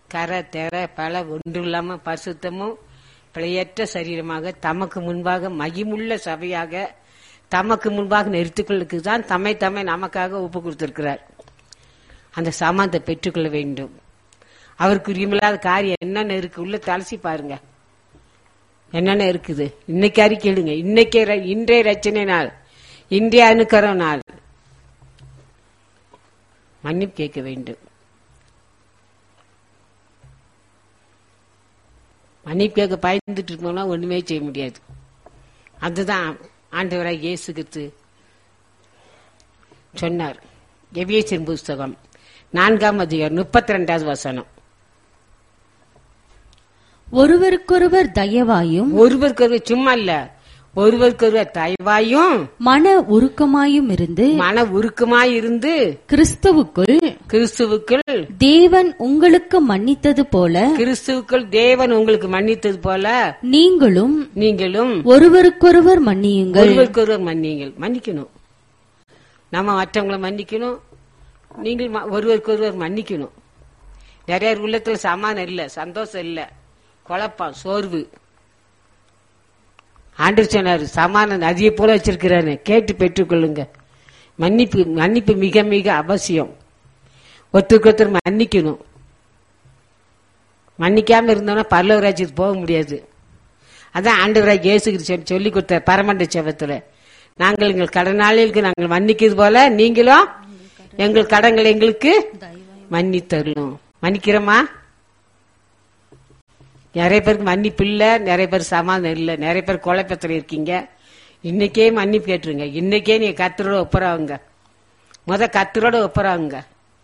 கரை தெர பல ஒன்று இல்லாம பரிசுத்தமும் பிழையற்ற சரீரமாக தமக்கு முன்பாக மகிமுள்ள சபையாக தமக்கு முன்பாக நிறுத்திக்கொள்ளுக்கு தான் தம்மை தம்மை நமக்காக ஒப்பு கொடுத்திருக்கிறார் அந்த சாமானத்தை பெற்றுக்கொள்ள வேண்டும் அவருக்கு உரிமில்லாத காரியம் என்னென்ன இருக்கு உள்ள தலசி பாருங்க என்னென்ன இருக்குது இன்னைக்கு அறிக்கையிடுங்க இன்னைக்கே ர- இன்றைய ரச்சனை நாள் இன்றைய அனுக்கர நாள் மன்னிப்பு கேட்க வேண்டும் மன்னிப்பு கேட்க பயந்துட்டு இருக்கோம்னா ஒண்ணுமே செய்ய முடியாது அதுதான் ஆண்டவராக இயேசு கிறிஸ்து சொன்னார் எவியேசன் புஸ்தகம் நான்காம் அதிகாரம் முப்பத்தி ரெண்டாவது வசனம் ஒருவருக்கொருவர் தயவாயும் ஒருவருக்கொருவர் சும்மா இல்ல ஒருவருக்கொருவர் தயவாயும் மன உருக்கமாயும் இருந்து மன உருக்கமாய் இருந்து கிறிஸ்துவுக்குள் கிறிஸ்துவுக்குள் தேவன் உங்களுக்கு மன்னித்தது போல கிறிஸ்துவுக்குள் தேவன் உங்களுக்கு மன்னித்தது போல நீங்களும் நீங்களும் ஒருவருக்கொருவர் மன்னியுங்கள் ஒருவருக்கொருவர் மன்னியுங்கள் மன்னிக்கணும் நம்ம மற்றவங்களை மன்னிக்கணும் நீங்கள் ம- ஒருவருக்கொருவர் மன்னிக்கணும் நிறைய பேர் உள்ளத்துல சமாதானம் இல்ல சந்தோஷம் இல்ல குழப்பம் சோர்வு ஆண்டவர் சொன்னார் சமாதானம் நதியை போல வச்சிருக்கிறாரு கேட்டு பெற்றுக்கொள்ளுங்க மன்னிப்பு மன்னிப்பு மிக மிக அவசியம் ஒருத்தருக்கு ஒருத்தர் மன்னிக்கணும் மன்னிக்காம இருந்தோம்னா பரலவராஜ்யத்துக்கு போக முடியாது அதான் ஆண்டவராக இயேசு கிறிஸ்து சொல்லி கொடுத்தார் பரமண்ட செவத்துல நாங்கள் எங்கள் கடனாளிகளுக்கு நாங்கள் மன்னிக்கிறது போல நீங்களும் எங்கள் கடன்களை எங்களுக்கு மன்னித்தரணும் மன்னிக்கிறோமா நிறைய பேருக்கு மன்னிப்பு இல்ல நிறைய பேர் சமாதானம் இல்ல நிறைய பேர் குழப்பத்துல இருக்கீங்க இன்னைக்கே மன்னிப்பு கேட்டுருங்க இன்னைக்கே நீங்க கத்தரோட ஒப்புறாங்க முத கத்தரோட ஒப்புறாங்க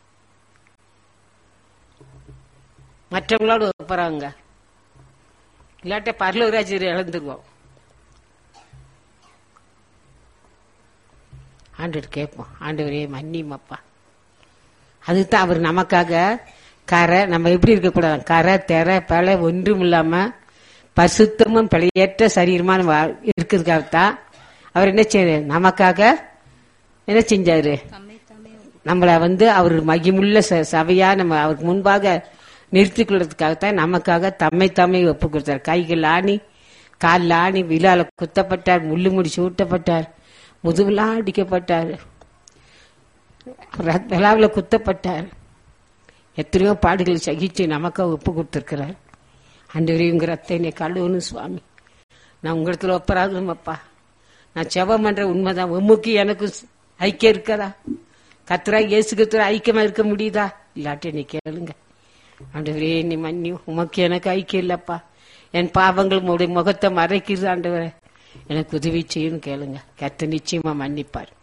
மற்றவங்களோட ஒப்புறாங்க இல்லாட்ட பரலூராஜர் இழந்துருவோம் ஆண்டவர் கேட்போம் ஆண்டவரே மன்னிமப்பா அதுதான் அவர் நமக்காக கரை நம்ம எப்படி இருக்கக்கூடாது கரை தெர பல ஒன்றும் இல்லாம பசுத்தமும் பிழையற்ற சரீரமா நம்ம இருக்கிறதுக்காகத்தான் அவர் என்ன செய்யறாரு நமக்காக என்ன செஞ்சாரு நம்மள வந்து அவர் மகிமுள்ள ச- சபையா நம்ம அவருக்கு முன்பாக நிறுத்திக் கொள்றதுக்காகத்தான் நமக்காக தம்மை தம்மை ஒப்பு கொடுத்தார் கைகள் ஆணி காலில் ஆணி விழால குத்தப்பட்டார் முள்ளு முடிச்சு ஊட்டப்பட்டார் முதுகுலாம் அடிக்கப்பட்டார் விழாவில் குத்தப்பட்டார் எத்தனையோ பாடுகளை சகிச்சு நமக்காக ஒப்பு கொடுத்திருக்கிறார் அன்று உங்க ரத்தை என்னை கழுவணும் சுவாமி நான் உங்களிடத்துல ஒப்பராகணும் அப்பா நான் செவம் பண்ற உண்மைதான் உம்முக்கு எனக்கு ஐக்கியம் இருக்கதா கத்துரா இயேசு கத்துரா ஐக்கியமா இருக்க முடியுதா இல்லாட்டி நீ கேளுங்க ஆண்டவரே நீ மன்னி உமக்கு எனக்கு ஐக்கியம் இல்லப்பா என் பாவங்கள் உடைய முகத்தை மறைக்கிறது ஆண்டவரே எனக்கு உதவி செய்யணும் கேளுங்க கத்த நிச்சயமா மன்னிப்பார்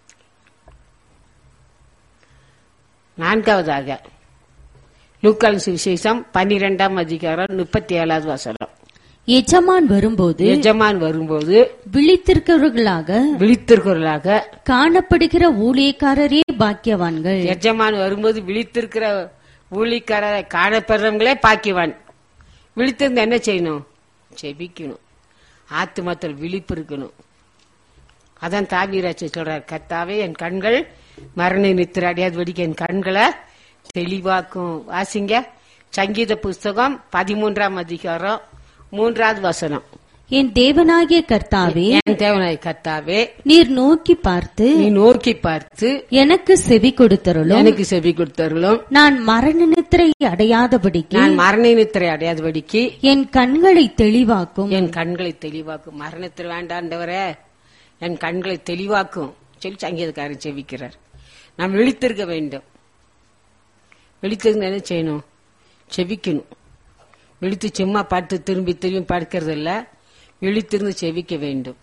நான்காவதாக லூக்கான் சுவிசேஷம் பன்னிரெண்டாம் அதிகாரம் முப்பத்தி ஏழாவது வசனம் எஜமான் வரும்போது எஜமான் வரும்போது விழித்திருக்கிறவர்களாக விழித்திருக்கிறவர்களாக காணப்படுகிற ஊழியக்காரரே பாக்கியவான்கள் எஜமான் வரும்போது விழித்திருக்கிற ஊழிக்காரரை காணப்படுறவங்களே பாக்கியவான் விழித்திருந்த என்ன செய்யணும் செபிக்கணும் ஆத்துமத்தில் விழிப்பு இருக்கணும் அதான் தாவீராட்சி சொல்றார் கத்தாவே என் கண்கள் மரண நித்திர அடையாதபடிக்கு என் கண்களை தெளிவாக்கும் வாசிங்க சங்கீத புஸ்தகம் பதிமூன்றாம் அதிகாரம் மூன்றாவது வசனம் என் தேவனாகிய கர்த்தாவே என் தேவனாய் கத்தாவே நீர் நோக்கி பார்த்து நீ நோக்கி பார்த்து எனக்கு செவி கொடுத்தருளும் எனக்கு செவி கொடுத்தருளும் நான் மரண நித்திரை அடையாதபடிக்கு நான் மரண நித்திரை அடையாதபடிக்கு என் கண்களை தெளிவாக்கும் என் கண்களை தெளிவாக்கும் மரணத்தில் வேண்டாண்டவரே என் கண்களை தெளிவாக்கும் சொல்லி சங்கீதக்காரன் செவிக்கிறார் நாம் விழித்திருக்க வேண்டும் விழித்திருந்த என்ன செய்யணும் செவிக்கணும் விழித்து சும்மா பார்த்து திரும்பி திரும்பி பார்க்கறது இல்ல விழித்திருந்து செவிக்க வேண்டும்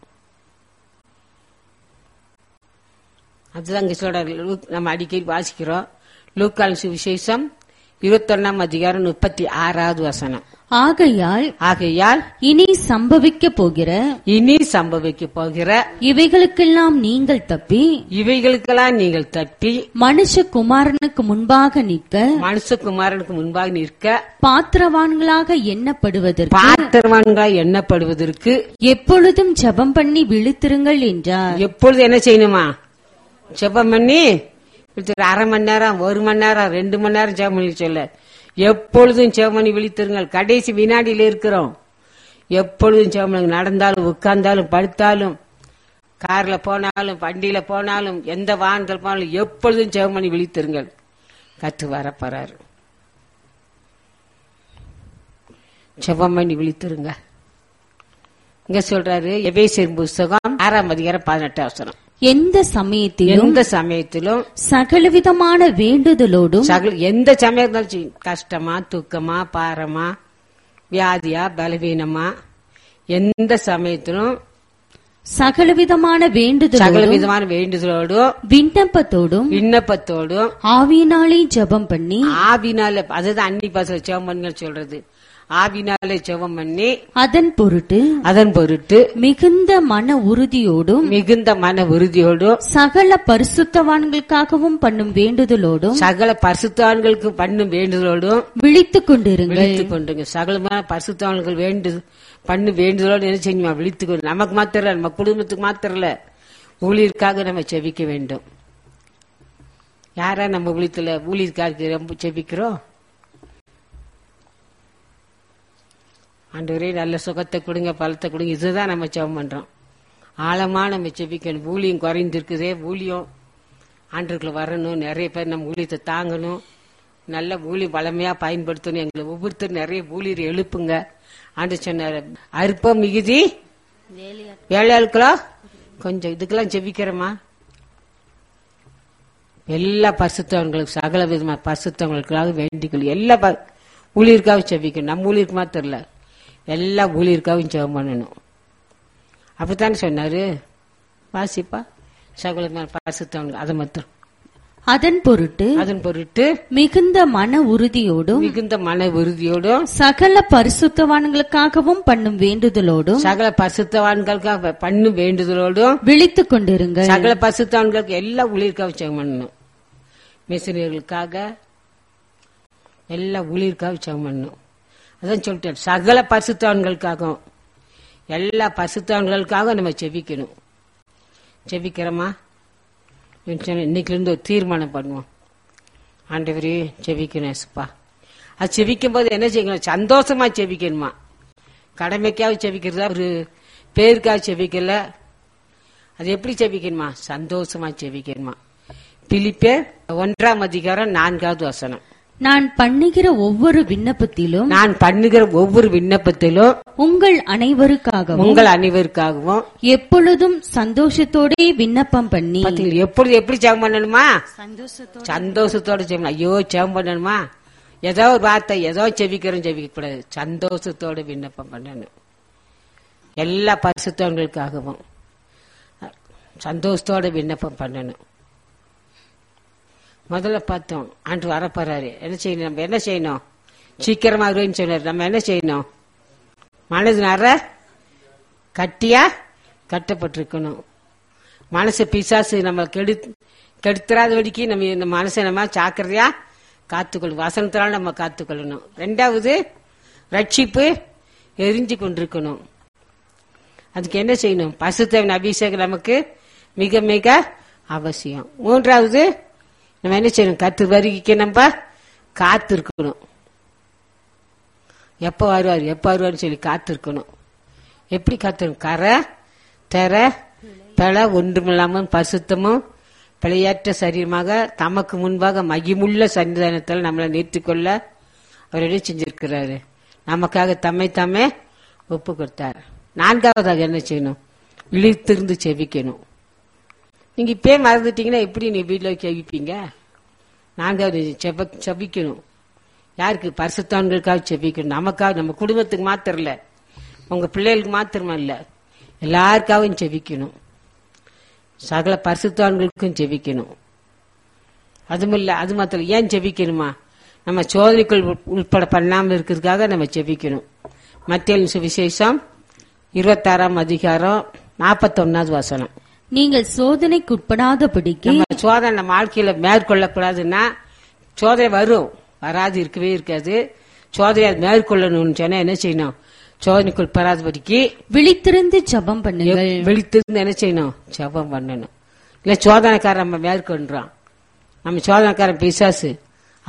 அதுதான் இங்க சொல்றாரு லூக்- நம்ம அடிக்கடி வாசிக்கிறோம் லூக்கால் சுவிசேஷம் இருபத்தொன்னாம் அதிகாரம் முப்பத்தி ஆறாவது வசனம் ஆகையால் ஆகையால் இனி சம்பவிக்க போகிற இனி சம்பவிக்க போகிற இவைகளுக்கெல்லாம் நீங்கள் தப்பி இவைகளுக்கெல்லாம் நீங்கள் தப்பி மனுஷகுமாரனுக்கு முன்பாக நிற்க மனுஷகுமாரனுக்கு முன்பாக நிற்க பாத்திரவான்களாக எண்ணப்படுவதற்கு பாத்திரவான்களாய் எண்ணப்படுவதற்கு எப்பொழுதும் ஜெபம் பண்ணி விழித்திருங்கள் என்றார் எப்பொழுது என்ன செய்யணுமா ஜெபம் பண்ணி இப்படி அரை மணி நேரம் ஒரு மணி நேரம் ரெண்டு மணி நேரம் ஜெபம் பண்ணி சொல்ல எப்பொழுதும் செவமணி விழித்திருங்கள் கடைசி வினாடியில இருக்கிறோம் எப்பொழுதும் செவமணி நடந்தாலும் உட்கார்ந்தாலும் படுத்தாலும் கார்ல போனாலும் வண்டியில போனாலும் எந்த வாகனத்தில் போனாலும் எப்பொழுதும் செவமணி விழித்திருங்கள் கத்து வரப்போறாரு செவம் பண்ணி விழித்திருங்க இங்க சொல்றாரு எபேசியர் புஸ்தகம் ஆறாம் அதிகாரம் பதினெட்டு அவசரம் எந்த சமயத்திலும் எந்த சமயத்திலும் சகலவிதமான வேண்டுதலோடும் சகல எந்த சமயத்தாலும் சரி, கஷ்டமா துக்கமா பாரமா வியாதியா பலவீனமா எந்த சமயத்திலும் சகலவிதமான சகல வேண்டுதலோடும் விதமான வேண்டுதலோடும் விண்ணப்பத்தோடும் விண்ணப்பத்தோடும் ஆவியினாலே ஜெபம் பண்ணி ஆவினால அதுதான் அன்னி பாசல செவம் பண்ணுங்க சொல்றது ஆவினாலே செவம் பண்ணி அதன் பொருட்டு அதன் பொருட்டு மிகுந்த மன உறுதியோடும் மிகுந்த மன உறுதியோடும் சகல பரிசுத்தவான்களுக்காகவும் பண்ணும் வேண்டுதலோடும் சகல பரிசுத்தான்களுக்கு பண்ணும் வேண்டுதலோடும் விழித்துக் கொண்டிருங்கள் விழித்துக் கொண்டுங்க சகலமான பரிசுத்தான்கள் வேண்டு பண்ணு வேண்டுதலோடு என்ன செய்யுமா விழித்துக் கொண்டு நமக்கு மாத்திரம் இல்ல, நம்ம குடும்பத்துக்கு மாத்திரம் இல்ல ஊழியருக்காக நம்ம செபிக்க வேண்டும் யாரா நம்ம ஊழியத்துல ஊழியருக்காக ரொம்ப செபிக்கிறோம் ஆண்டவரே நல்ல சுகத்தை கொடுங்க பலத்தை கொடுங்க இதுதான் நம்ம ஜெபம் பண்றோம் ஆழமா நம்ம செபிக்கணும் ஊழியம் குறைந்திருக்குதே ஊழியம் ஆண்டுக்குள்ள வரணும் நிறைய பேர் நம்ம ஊழியத்தை தாங்கணும் நல்ல ஊழி வளமையா பயன்படுத்தணும் எங்களை ஒவ்வொருத்தரும் நிறைய ஊழியர் எழுப்புங்க ஆண்டு சொன்னார் அற்பம் மிகுதி வேலையாட்களோ கொஞ்சம் இதுக்கெல்லாம் ஜெபிக்கிறோமா எல்லா பரிசுத்தவங்களுக்கு சகல விதமான பரிசுத்தவங்களுக்காக வேண்டிக்கொள் எல்லா ப- ஊழியருக்காகவும் செபிக்கணும் நம்ம ஊழியருக்கு மாத்திரம் இல்ல எல்லா ஊழியருக்காகவும் ஜெபம் பண்ணணும் அப்படித்தானே சொன்னாரு வாசிப்பா சகல பரிசுத்தவங்களுக்கு அதை மாத்திரம் அதன் பொருட்டு அதன் பொருட்டு மிகுந்த மன உறுதியோடும் மிகுந்த மன உறுதியோடும் சகல பரிசுத்தவான்களுக்காகவும் பண்ணும் வேண்டுதலோடும் சகல பரிசுத்தவான்களுக்காக பண்ணும் வேண்டுதலோடும் விழித்துக் கொண்டிருங்கள் சகல பரிசுத்தவான்களுக்கு எல்லா ஊழியருக்காக ஜெபம் பண்ணணும் மிஷினர்களுக்காக எல்லா ஊழியருக்காக ஜெபம் பண்ணணும் அதான் சொல்லிட்டேன் சகல பரிசுத்தவான்களுக்காகவும் எல்லா பரிசுத்தவான்களுக்காக நம்ம செபிக்கணும் செபிக்கிறோமா இன்னைக்குல இருந்து ஒரு தீர்மானம் பண்ணுவோம் ஆண்டவரே செபிக்கணும் ஏசுப்பா அது செபிக்கும் போது என்ன செய்யணும் சந்தோஷமா செபிக்கணுமா கடமைக்காக செபிக்கிறதா ஒரு பேருக்காக செபிக்கல அது எப்படி செபிக்கணுமா சந்தோஷமா செபிக்கணுமா பிலிப்பே ஒன்றாம் அதிகாரம் நான்காவது வசனம் நான் பண்ணுகிற ஒவ்வொரு விண்ணப்பத்திலும் நான் பண்ணுகிற ஒவ்வொரு விண்ணப்பத்திலும் உங்கள் அனைவருக்காகவும் உங்கள் அனைவருக்காகவும் எப்பொழுதும் சந்தோஷத்தோடே விண்ணப்பம் பண்ணி பாத்தீங்களா எப்பொழுது எப்படி ஜெபம் பண்ணணுமா சந்தோஷத்தோட ஜெபம் ஐயோ ஜெபம் பண்ணணுமா ஏதோ ஒரு வார்த்தை ஏதோ செபிக்கிறோம் செபிக்க கூடாது சந்தோஷத்தோட விண்ணப்பம் பண்ணணும் எல்லா பரிசுத்தவங்களுக்காகவும் சந்தோஷத்தோட விண்ணப்பம் பண்ணணும் முதல்ல பார்த்தோம் ஆண்டு வரப்போறாரு என்ன செய்யணும் நம்ம என்ன செய்யணும் சீக்கிரமா வருவேன்னு சொன்னாரு நம்ம என்ன செய்யணும் மனது நற கட்டியா கட்டப்பட்டிருக்கணும் மனசு பிசாசு நம்ம கெடு கெடுத்துறாதபடிக்கு நம்ம இந்த மனசை நம்ம ஜாக்கிரதையா காத்துக்கொள்ளும் வசனத்தினால நம்ம காத்துக்கொள்ளணும் ரெண்டாவது ரட்சிப்பு எரிஞ்சு கொண்டிருக்கணும் அதுக்கு என்ன செய்யணும் பசுத்தவன் அபிஷேகம் நமக்கு மிக மிக அவசியம் மூன்றாவது நம்ம என்ன செய்யணும் கத்து வருகைக்கு நம்ம காத்திருக்கணும் எப்ப வருவார் எப்ப வருவார்னு சொல்லி காத்திருக்கணும் எப்படி காத்திருக்கணும் கரை தெர பல ஒன்றுமில்லாமல் பரிசுத்தமும் பிழையற்ற சரீரமாக தமக்கு முன்பாக மகிமுள்ள சன்னிதானத்தில் நம்மளை நிறுத்திக்கொள்ள அவர் என்ன செஞ்சிருக்கிறாரு நமக்காக தம்மை தாமே ஒப்பு கொடுத்தார் நான்காவதாக என்ன செய்யணும் இழுத்திருந்து செவிக்கணும் நீங்க இப்பயே மறந்துட்டீங்கன்னா எப்படி நீ வீட்டுல செவிப்பீங்க நான்காவது செப செபிக்கணும் யாருக்கு பரிசுத்தவன்களுக்காக செபிக்கணும் நமக்காக நம்ம குடும்பத்துக்கு மாத்திரம் இல்ல உங்க பிள்ளைகளுக்கு மாத்திரமா இல்ல எல்லாருக்காகவும் செபிக்கணும் சகல பரிசுத்தவான்களுக்கும் ஜெபிக்கணும் அதுவும் இல்ல அது மாத்திரம் இல்ல. ஏன் ஜெபிக்கணுமா நம்ம சோதனைக்குள் உட்- உட்பட பண்ணாமல் இருக்கிறதுக்காக நம்ம ஜெபிக்கணும் மத்திய சுவிசேஷம் இருபத்தாறாம் அதிகாரம் நாற்பத்தொன்னாவது வசனம் நீங்கள் சோதனைக்குட்படாதபடிக்கு நம்ம சோதனை நம்ம வாழ்க்கையில மேற்கொள்ளக்கூடாதுன்னா சோதனை வரும் வராது இருக்கவே இருக்காது சோதனை அது மேற்கொள்ளணும்னு சொன்னா என்ன செய்யணும் சோதனைக்குள் பெறாதபடிக்கு விழித்திருந்து ஜெபம் பண்ணுங்கள் விழித்திருந்து என்ன செய்யணும் ஜெபம் பண்ணணும் இல்ல சோதனைக்காரன் நம்ம மேற்கொள்றான் நம்ம சோதனைக்காரன் பிசாசு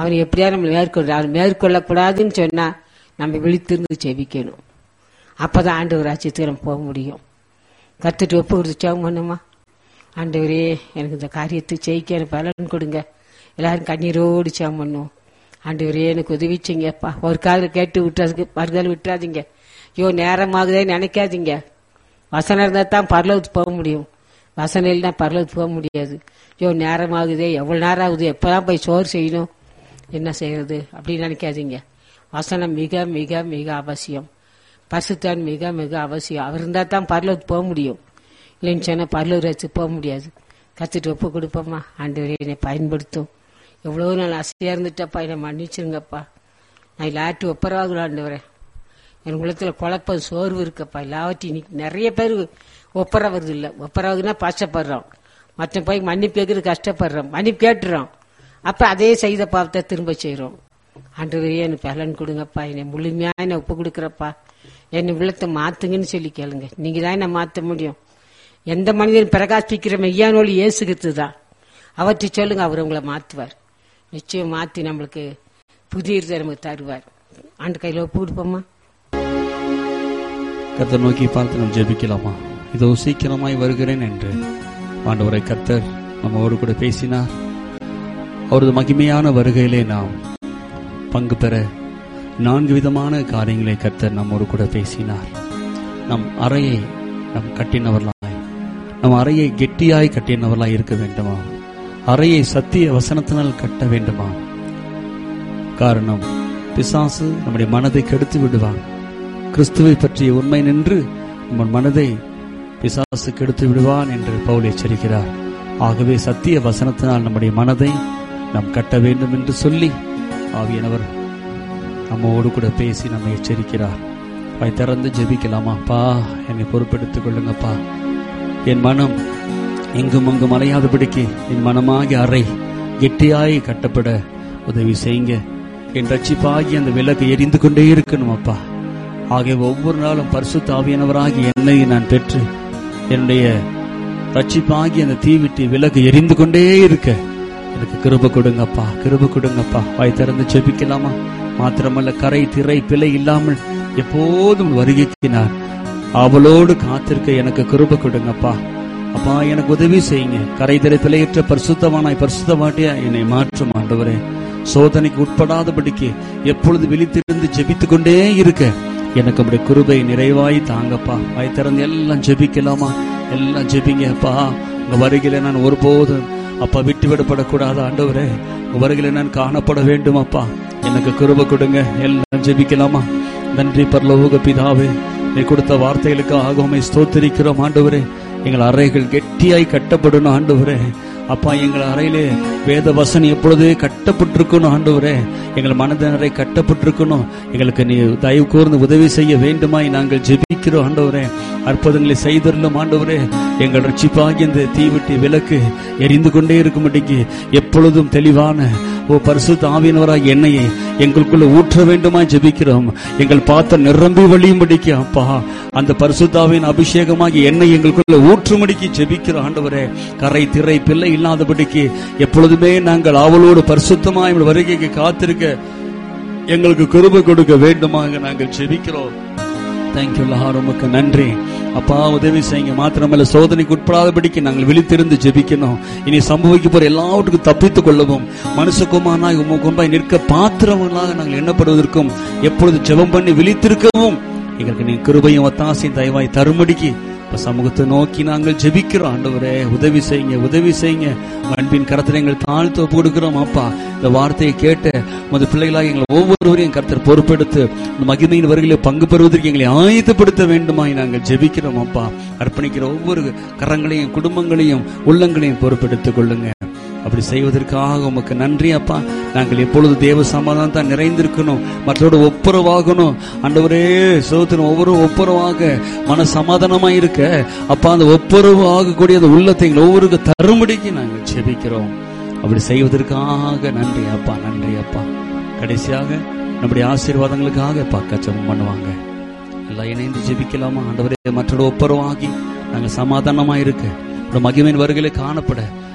அவன் எப்படியா நம்ம மேற்கொள்ள அவன் மேற்கொள்ளக்கூடாதுன்னு சொன்னா நம்ம விழித்திருந்து ஜெபிக்கணும் அப்பதான் ஆண்டவர் ராஜ்யத்துக்கு நம்ம போக முடியும் கத்துட்டு ஒப்பு கொடுத்து ஜெபம் பண்ணுமா ஆண்டவரே எனக்கு இந்த காரியத்தை ஜெயிக்க எனக்கு பலன் கொடுங்க எல்லாரும் கண்ணீரோடு ஜெபம் பண்ணுவோம் ஆண்டவரே எனக்கு உதவி செய்யுங்கப்பா ஒரு காலில் கேட்டு விட்டுறதுக்கு மறுகால் விட்டுறாதீங்க ஐயோ நேரமாகுதே நினைக்காதீங்க வசனம் இருந்தால் தான் பரலவுக்கு போக முடியும் வசனம் இல்லைன்னா பரலவுக்கு போக முடியாது ஐயோ நேரமாகுதே எவ்வளோ நேரம் ஆகுது எப்போதான் போய் சோறு செய்யணும் என்ன செய்யறது அப்படின்னு நினைக்காதீங்க வசனம் மிக மிக மிக அவசியம் பசுத்தான் மிக மிக அவசியம் அவர் இருந்தால் தான் பரலவுக்கு போக முடியும் இல்லைன்னு சொன்னால் பரலூர் வச்சு போக முடியாது கற்றுட்டு ஒப்பு கொடுப்போம்மா ஆண்டவரே என்னை பயன்படுத்தும் எவ்வளோ நாள் அசையாக இருந்துட்டப்பா என்னை மன்னிச்சிருங்கப்பா நான் எல்லாட்டு ஒப்பரவாகலாம் ஆண்டவரே என் உள்ளத்தில் குழப்பம் சோர்வு இருக்கப்பா எல்லாவற்றையும் இன்னைக்கு நிறைய பேர் ஒப்பரவது இல்லை ஒப்பரவுனா பாசப்படுறோம் மற்ற போய் மன்னிப்பு கேட்கறது கஷ்டப்படுறோம் மன்னிப்பு கேட்டுறோம் அப்ப அதே செய்த பாவத்தை திரும்ப செய்றோம் ஆண்டவரே எனக்கு பலன் கொடுங்கப்பா என்னை முழுமையா என்னை ஒப்பு கொடுக்குறப்பா என்னை உள்ளத்தை மாத்துங்கன்னு சொல்லி கேளுங்க நீங்க தான் என்னை மாத்த முடியும் எந்த மனிதன் பிரகாசிக்கிற மெய்யானோழி இயேசுகிறது தான் அவற்றை சொல்லுங்க அவர் உங்களை மாத்துவார் நிச்சயம் மாத்தி நம்மளுக்கு புதிய இருதை நமக்கு தருவார் ஆண்டு கையில ஒப்பு கொடுப்போமா கர்த்தர் நோக்கி பார்த்து நாம் ஜெபிக்கலாமா இதோ சீக்கிரமாய் வருகிறேன் என்று ஆண்டவரை கர்த்தர் நம்மோடு கூட பேசினார் அவரது மகிமையான வருகையிலே நாம் பங்கு பெற நான்கு விதமான காரியங்களை கர்த்தர் நம்மோடு கூட பேசினார் நம் அறையை நம் கட்டினவர்களாய் நம் அறையை கெட்டியாய் கட்டினவர்களாய் இருக்க வேண்டுமா அறையை சத்திய வசனத்தினால் கட்ட வேண்டுமா காரணம் பிசாசு நம்முடைய மனதை கெடுத்து விடுவான் கிறிஸ்துவை பற்றிய உண்மை நின்று நம்ம மனதை பிசாசு கெடுத்து விடுவான் என்று பவுல் எச்சரிக்கிறார் ஆகவே சத்திய வசனத்தினால் நம்முடைய மனதை நாம் கட்ட வேண்டும் என்று சொல்லி ஆவியானவர் நம்மோடு கூட பேசி நம்மை எச்சரிக்கிறார் வாய் திறந்து ஜெபிக்கலாமா பா என்னை பொறுப்பெடுத்துக் கொள்ளுங்கப்பா என் மனம் எங்கும் அங்கும் அலையாதபடிக்கு என் மனமாகி அறை கெட்டியாய் கட்டப்பட உதவி செய்யுங்க என் ரட்சிப்பாகி அந்த விளக்கு எரிந்து கொண்டே இருக்கணும் அப்பா ஆகிய ஒவ்வொரு நாளும் பரிசுத்த ஆவியானவராகி என்னை நான் பெற்று என்னுடைய ரட்சிப்பாகி அந்த தீவிட்டு விளக்கு எரிந்து கொண்டே இருக்க எனக்கு கிருப கொடுங்கப்பா கிருப கொடுங்கப்பா வாய் திறந்து ஜெபிக்கலாமா மாத்திரமல்ல கரை திரை பிழை இல்லாமல் எப்போதும் வருகைக்கு நான் அவளோடு காத்திருக்க எனக்கு கிருப கொடுங்கப்பா அப்பா எனக்கு உதவி செய்யுங்க கரை திரை பிழையற்ற பரிசுத்தமானாய் பரிசுத்தமாட்டியா என்னை மாற்றும் ஆண்டவரே சோதனைக்கு உட்படாதபடிக்கு எப்பொழுது விழித்திருந்து ஜெபித்துக் கொண்டே இருக்க எனக்கு அப்படி கிருபை நிறைவாய் தாங்கப்பா வாய் திறந்து எல்லாம் ஜெபிக்கலாமா எல்லாம் ஜெபிங்க அப்பா உங்க வருகையில நான் ஒருபோதும் அப்பா விட்டு விடப்படக்கூடாது ஆண்டவரே உங்க வருகையில நான் காணப்பட வேண்டும் அப்பா எனக்கு கிருபை கொடுங்க எல்லாம் ஜெபிக்கலாமா நன்றி பரலோக பிதாவே நீ கொடுத்த வார்த்தைகளுக்காக உண்மை ஸ்தோத்திரிக்கிறோம் ஆண்டவரே எங்கள் அறைகள் கெட்டியாய் கட்டப்படணும் ஆண்டவரே அப்பா எங்கள் அறையிலே வேத வசனம் எப்பொழுது கட்டப்பட்டிருக்கணும் ஆண்டவரே எங்கள் மனதினரை கட்டப்பட்டிருக்கணும் எங்களுக்கு நீ தயவு கூர்ந்து உதவி செய்ய வேண்டுமாய் நாங்கள் ஜெபிக்கிறோம் ஆண்டவரே அற்புதங்களை செய்தருளும் ஆண்டவரே எங்கள் ரட்சிப்பாகி இந்த தீவிட்டி விளக்கு எரிந்து கொண்டே இருக்கும்படிக்கு எப்பொழுதும் தெளிவான ஓ பரிசுத்த ஆவியினவராக எண்ணெயை எங்களுக்குள்ள ஊற்ற வேண்டுமாய் ஜெபிக்கிறோம் எங்கள் பாத்திரம் நிரம்பி வழியும்படிக்கு அப்பா அந்த பரிசுத்தாவின் அபிஷேகமாகி எண்ணெய் எங்களுக்குள்ள ஊற்றும்படிக்கு ஜெபிக்கிறோம் ஆண்டவரே கரை திரை பிள்ளை இல்லாதபடிக்கு எப்பொழுதுமே நாங்கள் ஆவலோடு பரிசுத்தமாய் உம்முடைய வருகைக்கு காத்திருக்க எங்களுக்கு கிருபை கொடுக்க வேண்டுமாக நாங்கள் ஜெபிக்கிறோம் தேங்க்யூ லார் உமக்கு நன்றி அப்பா உதவி செய்யுங்க மாத்திரமல்ல சோதனைக்கு உட்படாதபடிக்கு நாங்கள் விழித்திருந்து ஜெபிக்கணும் இனி சம்பவிக்க போற எல்லாவற்றுக்கும் தப்பித்துக் கொள்ளவும் மனுஷகுமானாய் உமக்கு முன்பாய் நிற்க பாத்திரங்களாக நாங்கள் எண்ணப்படுவதற்கும் எப்பொழுது ஜெபம் பண்ணி விழித்திருக்கவும் எங்களுக்கு நீ கிருபையும் ஒத்தாசையும் தயவாய் தரும்படிக்கு இப்ப சமூகத்தை நோக்கி நாங்கள் ஜெபிக்கிறோம் ஆண்டவரே உதவி செய்யுங்க உதவி செய்யுங்க உங்க அன்பின் கரத்தில் எங்கள் தாழ்த்து ஒப்பு கொடுக்கிறோம் அப்பா இந்த வார்த்தையை கேட்டு உமது பிள்ளைகளாக எங்களை ஒவ்வொருவரையும் கருத்தர் பொறுப்பெடுத்து இந்த மகிமையின் வருகையில பங்கு பெறுவதற்கு எங்களை ஆயத்தப்படுத்த வேண்டுமாய் நாங்கள் ஜெபிக்கிறோம் அப்பா அர்ப்பணிக்கிற ஒவ்வொரு கரங்களையும் குடும்பங்களையும் உள்ளங்களையும் பொறுப்பெடுத்துக் கொள்ளுங்க அப்படி செய்வதற்காக உமக்கு நன்றி அப்பா நாங்கள் எப்பொழுது தேவ சமாதானம் தான் நிறைந்திருக்கணும் மற்றோட ஒப்புரவாகணும் ஆண்டவரே சோத்திரம் ஒவ்வொரு ஒப்புரவாக மன சமாதானமா இருக்க அப்பா அந்த ஒப்புரவு ஆகக்கூடிய அந்த உள்ளத்தை எங்கள் ஒவ்வொருக்கு தரும்படிக்கு நாங்கள் செபிக்கிறோம் அப்படி செய்வதற்காக நன்றி அப்பா நன்றி அப்பா கடைசியாக நம்முடைய ஆசீர்வாதங்களுக்காக பக்கச்சம் பண்ணுவாங்க எல்லாம் இணைந்து ஜெபிக்கலாமா ஆண்டவரே மற்றோட ஒப்புரவாகி நாங்கள் சமாதானமா இருக்க ஒரு மகிமையின் வருகையில காணப்பட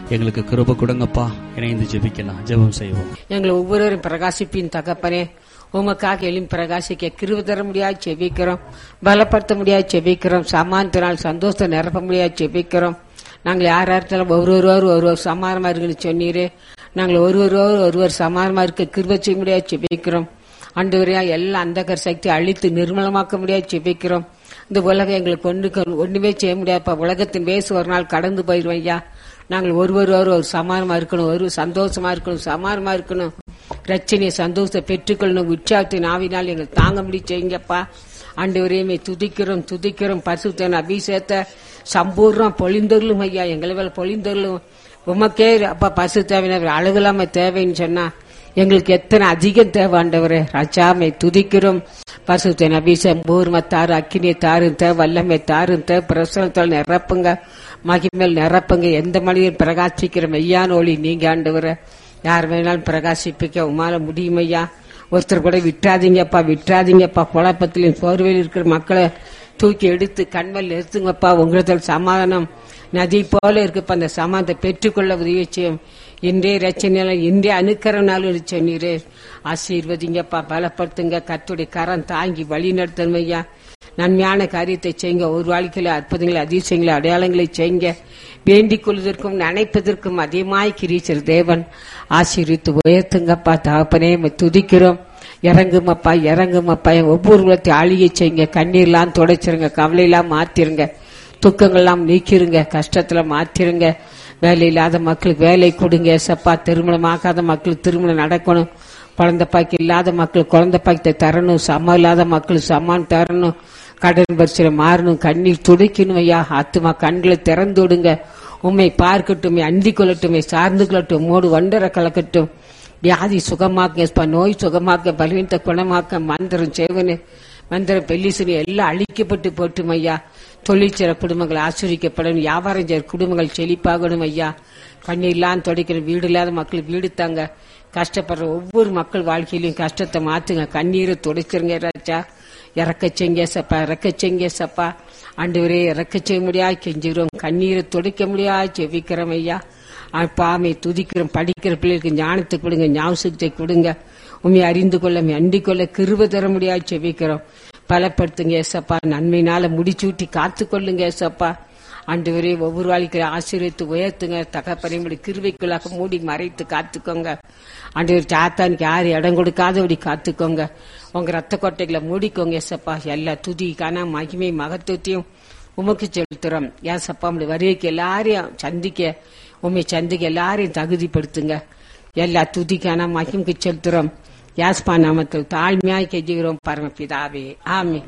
எங்களுக்கு கிருப கொடுங்கப்பா இணைந்து ஜெபிக்கலாம் ஜெபம் செய்வோம் எங்களை ஒவ்வொருவரும் பிரகாசிப்பின் தகப்பனே உமக்காக எளிம் பிரகாசிக்க கிருப தர முடியாது செபிக்கிறோம் பலப்படுத்த முடியாது செபிக்கிறோம் சமானத்தினால் சந்தோஷத்தை நிரப்ப முடியாது செபிக்கிறோம் நாங்கள் யார் யார்த்தாலும் ஒருவரோர் ஒருவர் சமானமா இருக்குன்னு சொன்னீரே நாங்கள் ஒருவரோர் ஒருவர் சமானமா இருக்க கிருப செய்ய முடியாது செபிக்கிறோம் அண்டு வரையா எல்லா அந்தகர் சக்தி அழித்து நிர்மலமாக்க முடியாது செபிக்கிறோம் இந்த உலகம் எங்களுக்கு ஒண்ணு ஒண்ணுமே செய்ய முடியாதுப்பா உலகத்தின் வேசு ஒரு நாள் கடந்து போயிடுவோம் ஐயா நாங்கள் ஒருவர் ஒரு ஒரு சமானமா இருக்கணும் ஒரு சந்தோஷமா இருக்கணும் சமானமா இருக்கணும் ரச்சனையை சந்தோஷத்தை பெற்றுக்கொள்ளணும் உற்சாகத்தின் ஆவினால் எங்களை தாங்க முடி செய்யுங்கப்பா ஆண்டு வரையுமே துதிக்கிறோம் துதிக்கிறோம் பரிசுத்தன் அபிஷேகத்தை சம்பூர்ணம் பொழிந்தருளும் ஐயா எங்களை மேல பொழிந்தருளும் உமக்கே அப்பா பசு தேவையான அழகுலாம தேவைன்னு சொன்னா எங்களுக்கு எத்தனை அதிகம் தேவை ஆண்டவரே ராஜாமை துதிக்கிறோம் பசுத்தன் அபிஷேகம் பூர்ம தாரு அக்கினியை தாரும் தே வல்லமை தாரும் தே பிரசனத்தால் நிரப்புங்க மகிமேல் நிரப்புங்க எந்த மனிதன் பிரகாசிக்கிற மெய்யான ஒளி நீங்க ஆண்டவரே யார் வேணாலும் பிரகாசிப்பிக்க உமால முடியும் ஐயா ஒருத்தர் கூட விட்டுறாதீங்கப்பா விட்டுறாதீங்கப்பா குழப்பத்திலும் சோர்வையில் இருக்கிற மக்களை தூக்கி எடுத்து கண்மல் நிறுத்துங்கப்பா உங்களிடத்தில் சமாதானம் நதி போல இருக்குப்பா அந்த சமாதானத்தை பெற்றுக்கொள்ள உதவி செய்யும் இன்றைய ரச்சனையால இன்றைய அணுக்கரனாலும் சொன்னீரே ஆசீர்வதிங்கப்பா பலப்படுத்துங்க கத்துடைய கரம் தாங்கி வழி நடத்தணும் ஐயா நன்மையான காரியத்தை செய்யுங்க ஒரு வாழ்க்கையில அற்புதங்களை அதிசயங்களை அடையாளங்களை செய்யுங்க வேண்டிக் கொள்வதற்கும் நினைப்பதற்கும் அதிகமாய் கிரீச்சர் தேவன் ஆசீர்வித்து உயர்த்துங்கப்பா தகப்பனே உம்மை துதிக்கிறோம் இறங்குமப்பா இறங்குமப்பா என் ஒவ்வொரு குலத்தை ஆளியை செய்யுங்க கண்ணீர்லாம் துடைச்சிருங்க கவலையெல்லாம் மாத்திருங்க துக்கங்கள்லாம் நீக்கிருங்க கஷ்டத்துல மாத்திருங்க வேலை இல்லாத மக்களுக்கு வேலை கொடுங்க சப்பா திருமணமாகாத மக்களுக்கு திருமணம் நடக்கணும் குழந்தை பாக்கி இல்லாத மக்களுக்கு குழந்தை பாக்கத்தை தரணும் சமம் இல்லாத மக்களுக்கு சமான் தரணும் கடன் பரிசில மாறணும் கண்ணீர் துடைக்கணும் ஐயா ஆத்துமா கண்களை திறந்து விடுங்க உண்மை பார்க்கட்டும் அண்டி கொள்ளட்டும் சார்ந்து கொள்ளட்டும் மூடு வண்டரை கலக்கட்டும் வியாதி சுகமாக்க நோய் சுகமாக்க பலவீனத்தை குணமாக்க மந்திரம் சேவனு மந்திரம் பெல்லிசனி எல்லாம் அழிக்கப்பட்டு போட்டும் ஐயா தொழிற்சிற குடும்பங்கள் ஆசிரிக்கப்படணும் வியாபாரம் செய்கிற குடும்பங்கள் செழிப்பாகணும் ஐயா கண்ணீர்லாம் துடைக்கணும் வீடு இல்லாத மக்கள் வீடு தாங்க கஷ்டப்படுற ஒவ்வொரு மக்கள் வாழ்க்கையிலும் கஷ்டத்தை மாத்துங்க கண்ணீரை துடைச்சிருங்க ராஜா இறக்க செய்ங்க சப்பா இறக்க செய்ங்க சப்பா ஆண்டவரே இறக்க செய்ய முடியாது கெஞ்சுகிறோம் கண்ணீரை துடைக்க முடியாது செவிக்கிறோம் ஐயா பாமை துதிக்கிறோம் படிக்கிற பிள்ளைகளுக்கு ஞானத்தை கொடுங்க ஞாபகத்தை கொடுங்க உண்மை அறிந்து கொள்ள அண்டிக் கொள்ள கிருப தர முடியாது செவிக்கிறோம் பலப்படுத்துங்க ஏசப்பா நன்மையினால முடிச்சூட்டி காத்து கொள்ளுங்க ஏசப்பா ஆண்டு வரை ஒவ்வொரு வாழ்க்கையை ஆசீர்வித்து உயர்த்துங்க தகப்பனை கிருவைக்குள்ளாக மூடி மறைத்து காத்துக்கோங்க ஆண்டு சாத்தானுக்கு யார் இடம் கொடுக்காதபடி காத்துக்கோங்க உங்க ரத்த கோட்டைகளை மூடிக்கோங்க ஏசப்பா எல்லா துதிக்கான மகிமை மகத்துவத்தையும் உமக்கு செலுத்துறோம் ஏசப்பா உங்களுடைய வருகைக்கு எல்லாரையும் சந்திக்க உண்மை சந்திக்க எல்லாரையும் தகுதிப்படுத்துங்க எல்லா துதிக்கான மகிமுக்கு செலுத்துறோம் யாஸ்பா நாமத்தில் தாழ்மையாய் கெஞ்சுகிறோம் பரமபிதாவே ஆமே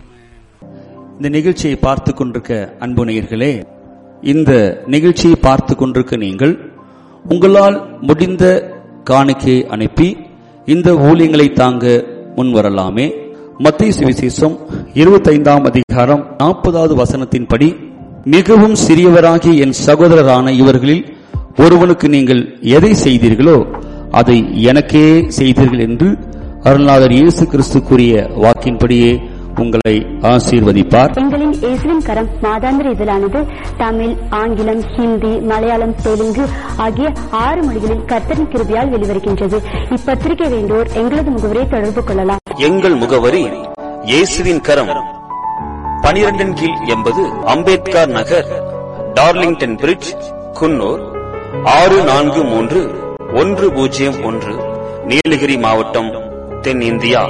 இந்த நிகழ்ச்சியை பார்த்து கொண்டிருக்க அன்பு நேயர்களே இந்த நிகழ்ச்சியை பார்த்து கொண்டிருக்க நீங்கள் உங்களால் முடிந்த காணிக்கை அனுப்பி இந்த ஊழியங்களை தாங்க முன்வரலாமே மத்திய சுவிசேஷம் இருபத்தைந்தாம் அதிகாரம் நாற்பதாவது வசனத்தின்படி மிகவும் சிறியவராகிய என் சகோதரரான இவர்களில் ஒருவனுக்கு நீங்கள் எதை செய்தீர்களோ அதை எனக்கே செய்தீர்கள் என்று அருள்நாதர் இயேசு கிறிஸ்து கூறிய வாக்கின்படியே உங்களை ஆசீர்வதிப்பார் எங்களின் இயேசுவின் கரம் மாதாந்திர இதழானது தமிழ் ஆங்கிலம் ஹிந்தி மலையாளம் தெலுங்கு ஆகிய ஆறு மொழிகளில் கர்த்தரின் கிருபியால் வெளிவருகின்றது இப்பத்திரிகை வேண்டோர் எங்களது முகவரை தொடர்பு கொள்ளலாம் எங்கள் முகவரி இயேசுவின் கரம் பனிரெண்டின் கீழ் எண்பது அம்பேத்கர் நகர் டார்லிங்டன் பிரிட்ஜ் குன்னூர் ஆறு நான்கு மூன்று ஒன்று பூஜ்ஜியம் ஒன்று நீலகிரி மாவட்டம் தென்னிந்தியா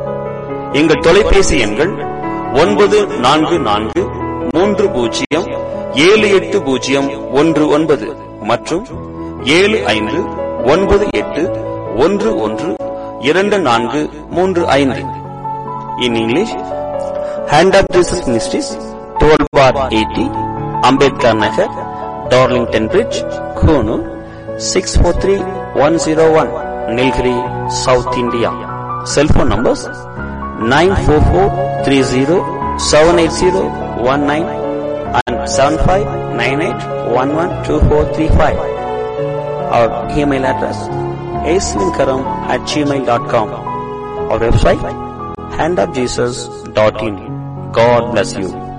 எங்கள் தொலைபேசி எண்கள் ஒன்பது நான்கு நான்கு மூன்று பூஜ்ஜியம் ஏழு எட்டு பூஜ்ஜியம் ஒன்று ஒன்பது மற்றும் ஏழு ஐந்து ஒன்பது எட்டு ஒன்று ஒன்று இரண்டு நான்கு மூன்று ஐந்து in English hand of Jesus ministries twelve bar eighty Ambedkar Nagar Darlington bridge Coonoor six four three one zero one Nilgiri south India cellphone numbers nine four four three zero seven eight zero one nine and 7598112435. Our email address asminkaram at gmail.com. Our website handofjesus.in. God bless you.